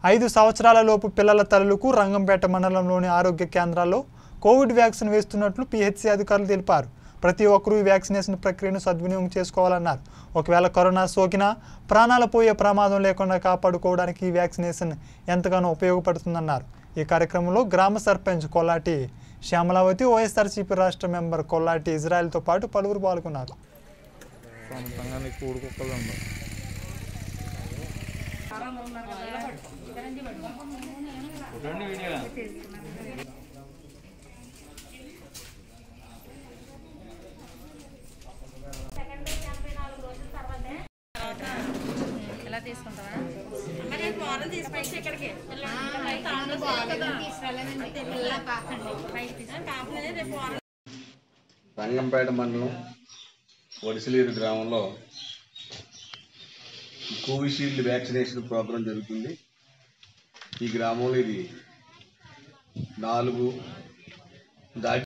ఐదు సంవత్సరాల లోపు పిల్లల తల్లులకు రంగంపేట మండలంలోని ఆరోగ్య కేంద్రాల్లో కోవిడ్ వ్యాక్సిన్ వేస్తున్నట్లు పిహెచ్సి అధికారులు తెలిపారు ప్రతి ఒక్కరూ ఈ వ్యాక్సినేషన్ ప్రక్రియను సద్వినియోగం చేసుకోవాలన్నారు ఒకవేళ కరోనా సోకినా ప్రాణాలు పోయే ప్రమాదం లేకుండా కాపాడుకోవడానికి ఈ వ్యాక్సినేషన్ ఎంతగానో ఉపయోగపడుతుందన్నారు ఈ కార్యక్రమంలో గ్రామ సర్పంచ్ కొల్లాటి శ్యామలావతి వైఎస్ఆర్సీపీ రాష్ట్ర మెంబర్ కొల్లాటి ఇజ్రాయెల్తో పాటు పలువురు పాల్గొన్నారు సొంతంగా నీకు కూడు కుక్కలు ఉండవు ఎలా తీసుకుంటావా మరి కూరలు తీసుకొచ్చి ఇక్కడికి పాపనే రేపు కూరలు రంగంపేట మండలం వడిసలేరు గ్రామంలో కోవిషీల్డ్ వ్యాక్సినేషన్ ప్రోగ్రాం జరుగుతుంది ఈ గ్రామంలో ఇది నాలుగు దాటి